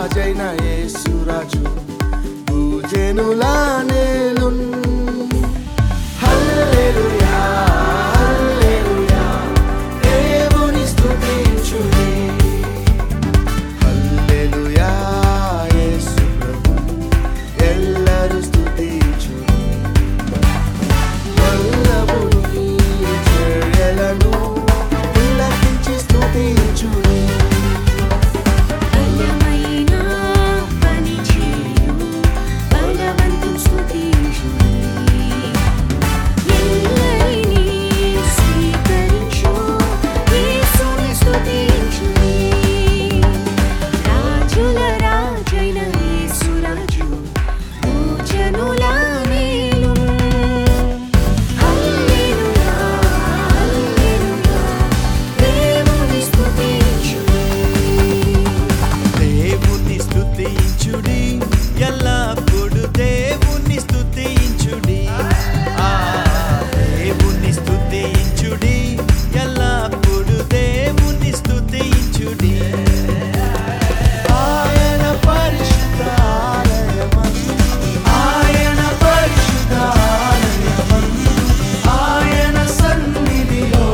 రాజైన యేసురాజు భూజనులా నేలున్ హల్లెలూయా హల్లెలూయా దేవుని స్తుతించుడి హల్లెలూయా యేసు ప్రభు ఎల్లరూ స్తుతించుడి వల్లభుని చర్యలను తిలకించి స్తుతించుడి బలమైన పని చేయు బలవంతుని స్తుతించుడి ఎల్లరినీ స్వీకరించు యేసుని స్తుతించుడి రాజుల రాజైన యేసురాజు భూజనుల మేలు హల్లెలూయా హల్లెలూయా దేవుని స్తుతించుడి దేవుని స్తుతించుడి ఎల్లప్పుడు దేవుని స్తుతించుడి ఆ దేవుని స్తుతించుడి ఎల్లప్పుడు దేవుని స్తుతించుడి ఆయన పరిశుద్ధ ఆలయమందు ఆయన పరిశుద్ధ ఆలయమందు ఆయన సన్నిధిలో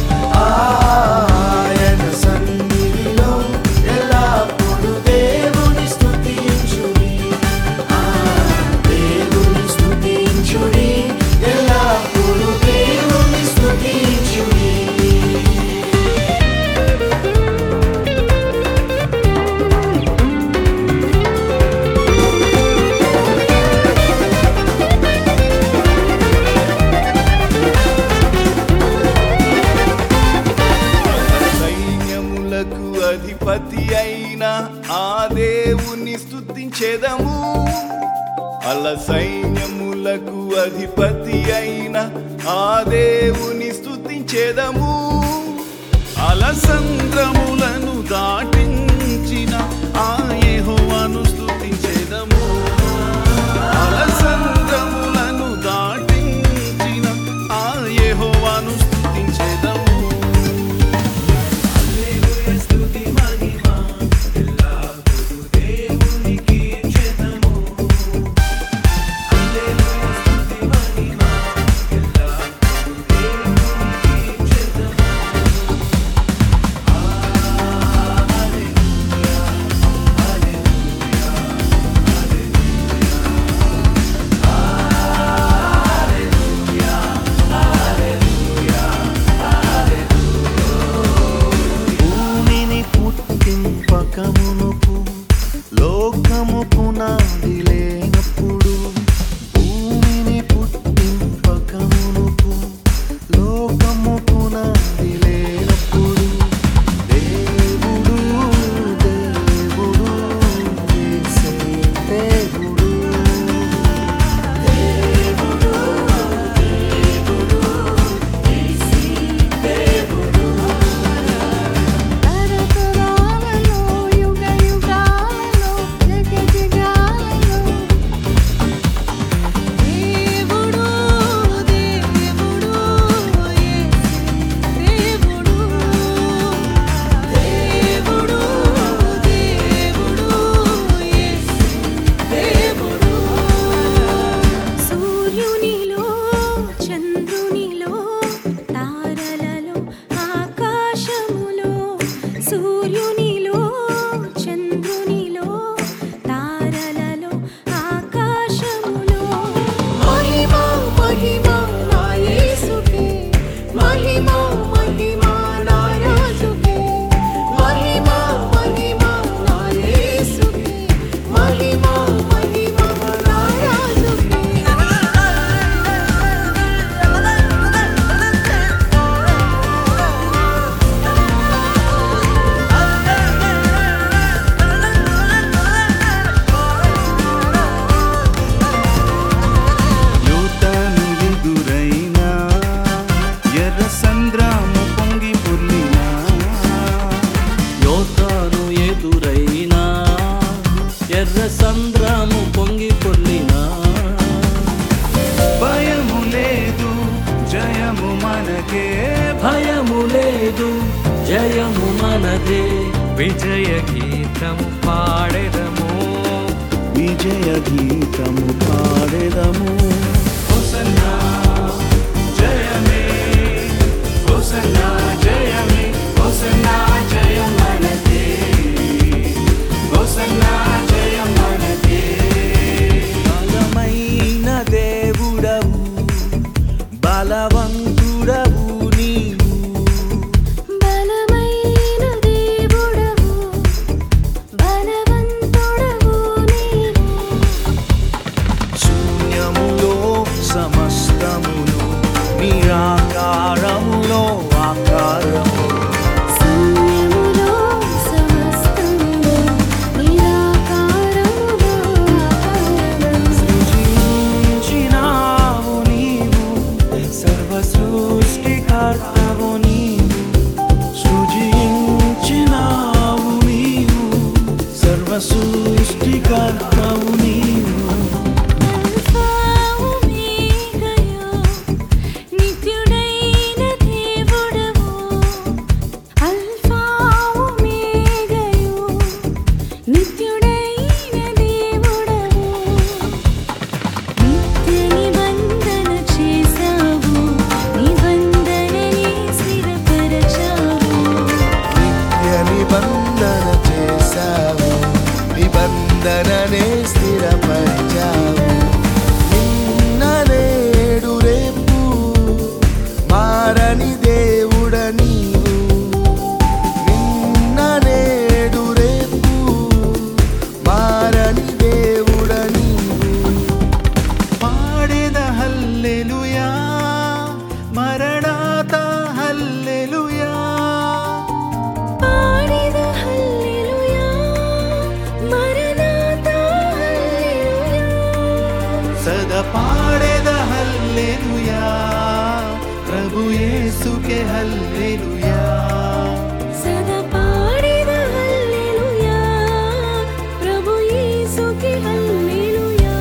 ఆయన సన్నిధిలో ఎల్లప్పుడూ దేవుని స్తుతించుడి ఆ దేవుని స్తుతించుడి ఎల్లప్పుడూ దేవుని స్తుతించుడి సైన్యములకు అధిపతి అయిన ఆ దేవుని స్తుతించేదము అల సైన్యములకు అధిపతి అయిన ఆ దేవుని స్తుతించేదము అలసంద్రములను దాటించిన ఆ యెహోవాను స్తుతించేదము అలసంద్రములను దాటించిన ఆ యెహోవాను స్తుతించేదము భూమిని పుట్టింపకమునుపు లోకము పునాది లేనప్పుడు భూమిని పుట్టింపకమునుపు లోకము పునాది లేనప్పుడు దేవుడు దేవుడు యేసే దేవుడు తరతరాలలో యుగ యుగాలలో జగ జగాలలో దేవుడు దేవుడు యేసే దేవుడు దేవుడు దేవుడు యేసే దేవుడు సూర్యునిలో చంద్రునిలో తారలలో ఆకాశములో సూర్యునిలో చంద్రునిలో తారలలో ఆకాశములో మహిమ మహిమ నా యేసుకే మహిమ మహిమ నా రాజుకే మహిమ మహిమ నా యేసుకే మహిమ మహిమ నా యూతను ఎదురైనా ఎర్ర సంద్రము పొంగి పొర్లినా యోతాను ఎదురైనా ఎర్ర సంద్రము పొంగి పొర్లినా భయము లేదు జయము మనకే భయము లేదు జయము మనదే విజయ గీతము పాడెదము విజయ గీతము పాడెదము హోసన్నా జయమే హోసన్నా జయమే హోసన్నా జయం మనదే హోసన్నా జయం మనదే బలమైన దేవుడవు బలవంతుడవు నీవు బలమైన దేవుడవు బలవంతుడవు నీవు శూన్యములో సమస్తమును నిరాకారములో ఆకారము శూన్యములో సమస్తమును నిరాకారములో ఆకారము సృజించినావు నీవు సర్వ సృష్టికర్తవు నీవు సృజించినావు నీవు సర్వ సృష్టికర్తవు నీవు అల్ఫావు మీగయో నిత్యుడైన దేవుడవు అల్ఫావు మీగయో నిత్యుడైన దేవుడవు నిత్య నిబంధన చేసావు నిబంధనని స్థిరపరచావు నిత్య నిబంధన చేశావు నిబంధననే స్థిరపరిచావు నిన్న నేడు రేపు మారని దేవుడ నీవు నిన్న నేడు రేపు మారని దేవుడ నీవు పాడేద హల్లెలూయా మరణాత హల్లెలూయా పాడిద హల్లెలూయా మరణాతా హల్లెలూయా సదా పాడేద హల్లెలూయా ప్రభు యేసుకే హల్లెలూయా సదా పాడిద హల్లెలూయా ప్రభు యేసుకి హల్లెలూయా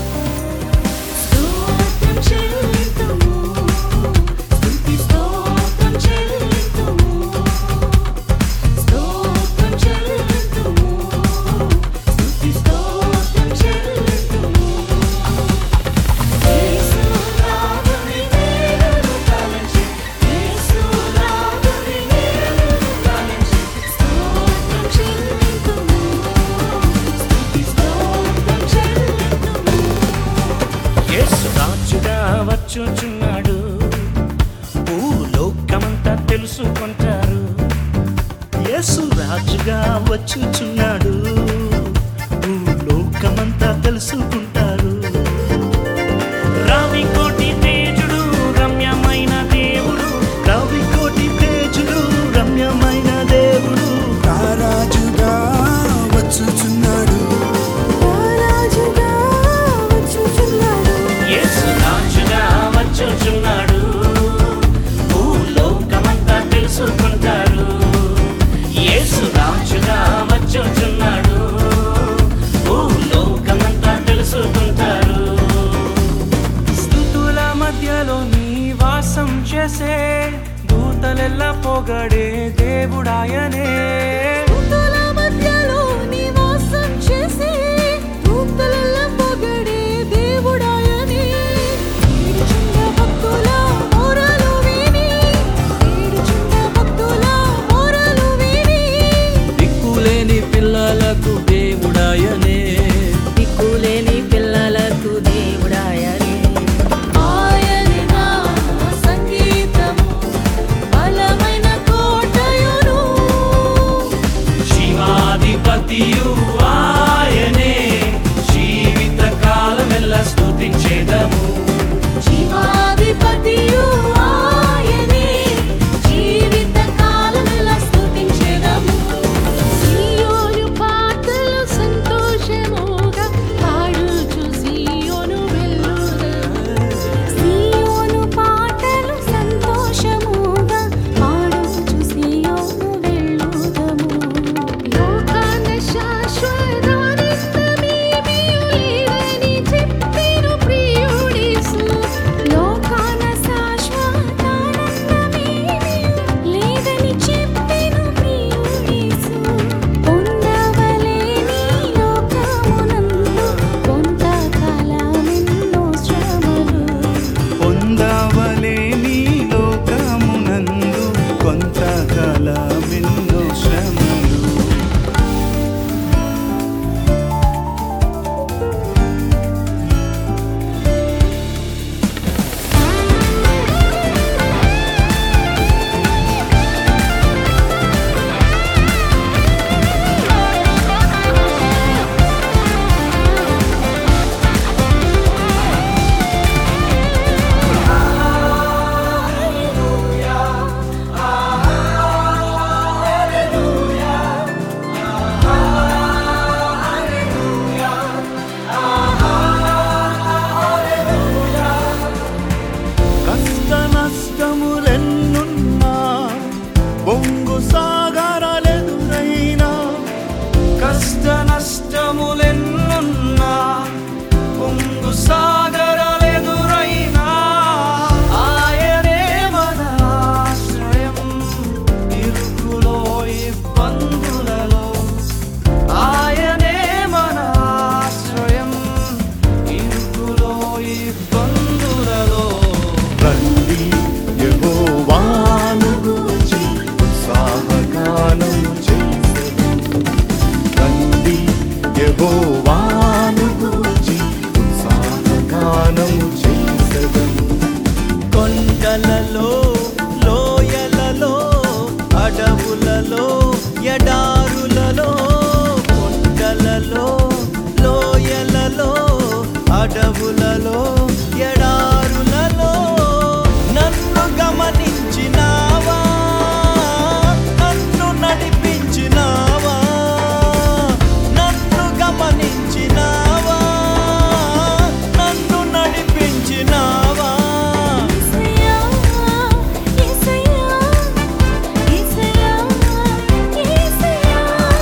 స్తోత్రం చెల్లితుము స్తుతి స్తోత్రం చెల్లితుము స్తోత్రం చెల్లితుము స్తుతి స్తోత్రం చెల్లితుము యేసు రాముని నేరును తలంచి యేసు రాముని నేరును తలంచి స్తోత్రం చెల్లితుము స్తుతి స్తోత్రం చెల్లితుము యేసు రాజుగా వచ్చుచున్నాడు భూలోకమంతా తెలుసుకుంటారు యేసు రాజుగా వచ్చుచున్నాడు భూలోకమంతా తెలుసుకుంటారు రావి కోటి తేజుడు రమ్యమైన దేవుడు రావి కోటి తేజుడు రమ్యమైన దేవుడు రారాజుగా వచ్చుచున్నాడు రాజుగా వచ్చుచున్నాడు యేసు రాజుగా వచ్చుచున్నాడు భూలోకమంతా తెలుసుకుంటారు యేసు రాజుగా వచ్చుచున్నాడు భూలోకమంతా తెలుసుకుంటారు స్థుతుల మధ్యలో నీ వాసం చేసే దూతలెల్ల పొగడే దేవుడాయనే దూతల మధ్యలో నివాసం చేసే దూతలెల్ల పొగడే దేవుడాయని ఏడుచున్న భక్తుల మొరలు విని ఏడుచున్న భక్తుల మొరలు విని దిక్కులేని పిల్లలకు దేవుడాయనే దిక్కులేని పిల్లలకు దేవుడాయనే ఆయనే నా సంగీతము బలమైన కోటయును శివాధిపతియు ఆయనే జీవిత కాలమెల్ల స్తుతించేదము జీవాధిపతియు ఆయనే జీవిత కాలమెల్లా స్తుతించెదము సీయోను పాటలు సంతోషముగా పాడుచు సీయోను వెళ్ళుదము సీయోను పాటలు సంతోషముగా పాడుచు సీయోను వెళ్ళుదము లోకాన శాశ్వతానిస్తమేమీ లేదని చెప్పెను ప్రియుడేసు లోక తొందురలో రండి యెహోవాను గూర్చి ఉత్సాహగానం చేసెదము. రండి యెహోవాను గూర్చి ఉత్సాహగానం చేసెదము. కొండలలో లోయలలో అడవులలో ఎడారులలో కొండలలో లోయలలో అడవులలో ఎడారులలో నన్ను గమనించినావా నన్ను నడిపించినావా నన్ను గమనించినావా నన్ను నడిపించినావా యేసయ్యా యేసయ్యా యేసయ్యా యేసయ్యా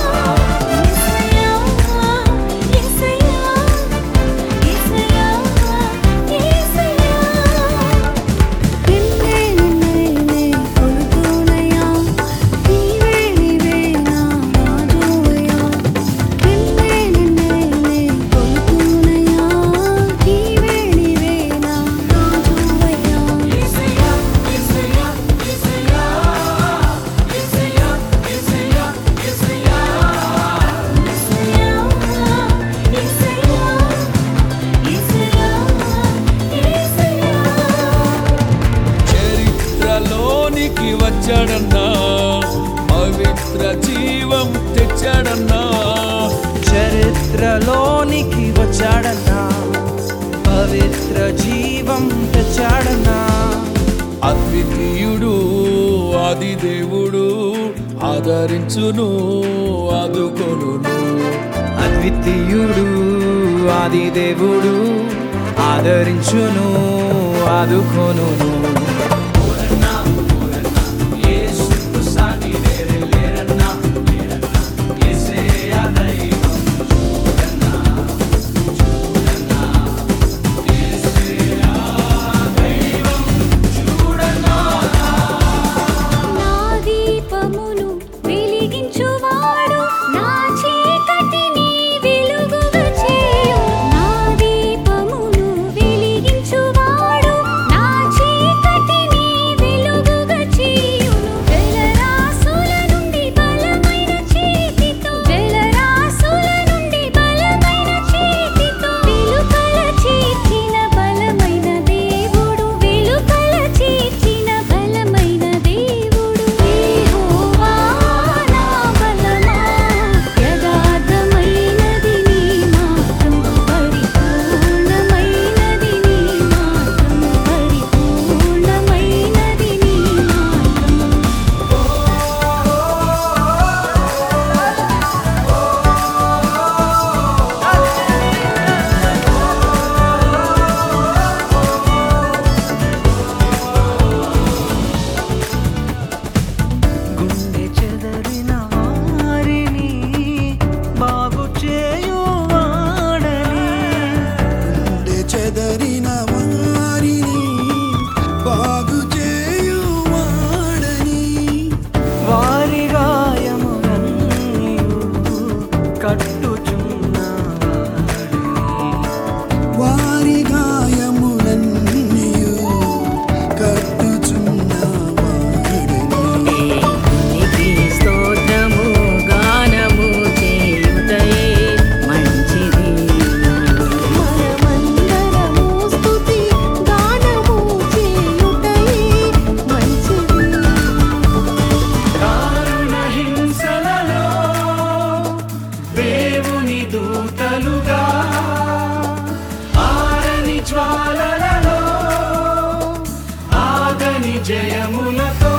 యేసయ్యా యేసయ్యా యేసయ్యా యేసయ్యా నిన్నే నిన్నే కొలుతునయా నీవే నీవే నా రాజువయ్యా నిన్నే నిన్నే కొలుతునయా నీవే నీవే నా రాజువయ్యా యేసయ్యా యేసయ్యా యేసయ్యా యేసయ్యా యేసయ్యా యేసయ్యా చరిత్రలోనికి వచ్చాడన్నా పవిత్ర జీవం తెచ్చాడన్నా చరిత్రలోనికి వచ్చాడన్నా పవిత్ర జీవం తెచ్చాడన్నా అద్వితీయుడు ఆది దేవుడు ఆదరించును ఆదుకొనును అద్వితీయుడు ఆది దేవుడు ఆదరించును ఆదుకొనును నా దీపమును వెలిగించువాడు నా చీకటిని వెలుగుగా చేయు నా దీపమును వెలిగించువాడు నా చీకటిని వెలుగుగా చేయును జలరాసుల నుండి బలమైన చేతితో జలరాసుల నుండి బలమైన చేతితో వెలుకల చేర్చిన బలమైన దేవుడు వెలుకల చేర్చిన బలమైన దేవుడు యెహోవా నా బలమా యథార్థమైనది నీ మార్గం పరిపూర్ణమైనది నీ మార్గం పరిపూర్ణమైనది నీ మార్గం గుండె చెదరిన వారిని బాగు చేయువాడని గుండె చెదరిన వారిని బాగు చేయువాడని వారి గాయములన్నీయు కట్టుచున్నవాడని వారి గాయములన్నీయు కట్టుచున్నవాడని నీకి స్తోత్రము గానము చేయుటయే మంచిది మనమందరము స్తుతి గానము చేయుటయే మంచిది దారుణ హింసలలో దేవుని దూతలుగా ఆరని జ్వాలలలో ఆగని జయములతో